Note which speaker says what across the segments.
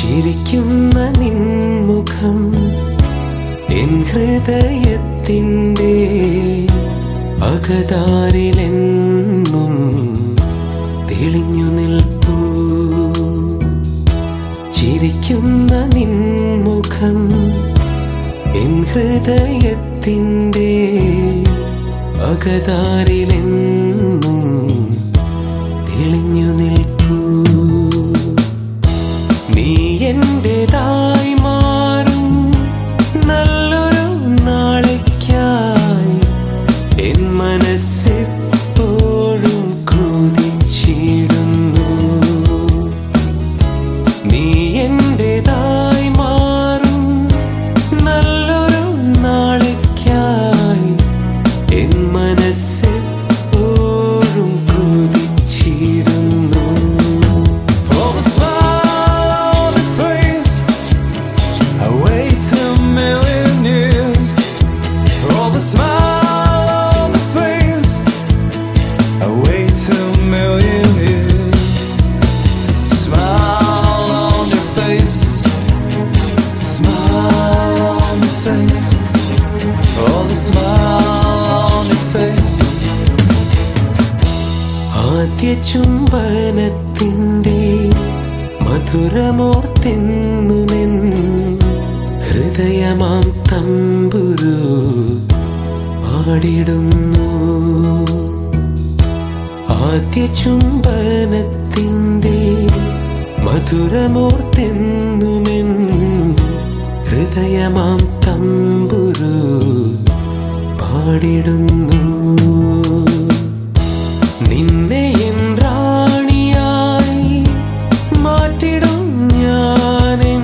Speaker 1: ചിരിക്കുന്ന നിൻമുഖം എൻ ഹൃദയത്തിൻ്റെ അകതാരിലെന്നും തെളിഞ്ഞു നിൽപ്പൂ ചിരിക്കുന്ന നിൻമുഖം എൻ ഹൃദയത്തിൻ്റെ അകതാരിലെന്നും തെളിഞ്ഞു നിൽപ്പൂ നീ എന്റേതായി മാറും നല്ലൊരു നാളേക്കായി എൻ മനസ്സെപ്പോഴും കൊതിച്ചിടുന്നു നീ എന്റേതായി മാറും നല്ലൊരു നാളേക്കായി എൻ മനസ്സെപ്പോഴും കൊതിച്ചിടുന്നു
Speaker 2: For the smile on your face, I wait a million years. For the smile on your face, I wait a million years. Smile on your face, smile on your face. For the smile on your face.
Speaker 1: ആദ്യ ചുംബനത്തിൻ്റെ മധുരമോർത്തെന്നുമെൻ ഹൃദയമാം തമ്പുരു പാടിടുന്നു ആദ്യ ചുംബനത്തിൻ്റെ മധുരമോർത്തെന്നുമെൻ ഹൃദയമാം തമ്പുരു പാടിടുന്നു നിന്നെ എൻ റാണിയായി മാറ്റിടും ഞാനെൻ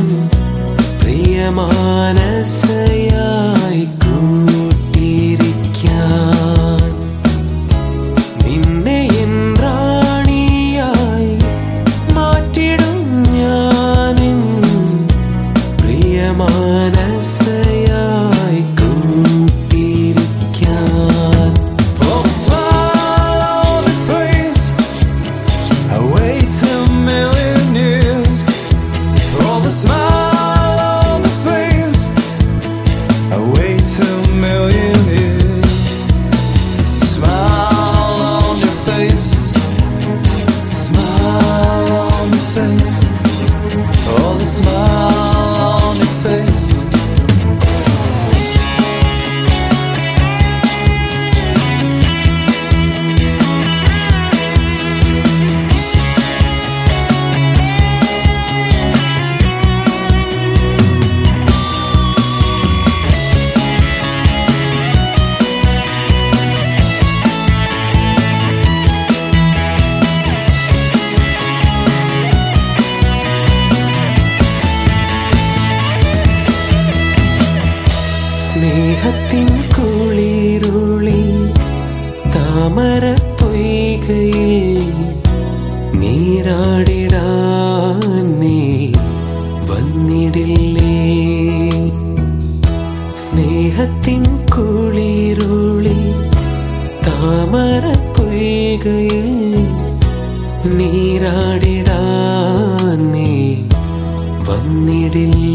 Speaker 1: പ്രിയമാനസയായി കൂട്ടിരിക്കാൻ നിന്നെ എൻ റാണിയായി മാറ്റിടും ഞാനെൻ പ്രിയമാനസയായി കൂട്ടിരിക്കാൻ
Speaker 2: For the smile on your face, I wait a million years. For the smile on your face, I wait a million years. Smile on your face, smile on your face. For the smile on your face.
Speaker 1: സ്നേഹത്തിൻ കുളിരുളി താമര പൊയ്കയിൽ നീരാടിടാൻ നീ വന്നിടില്ലേ സ്നേഹത്തിൻ കുളിരുളി താമര പൊയ്കയിൽ നീരാടിടാൻ നീ വന്നിടില്ലേ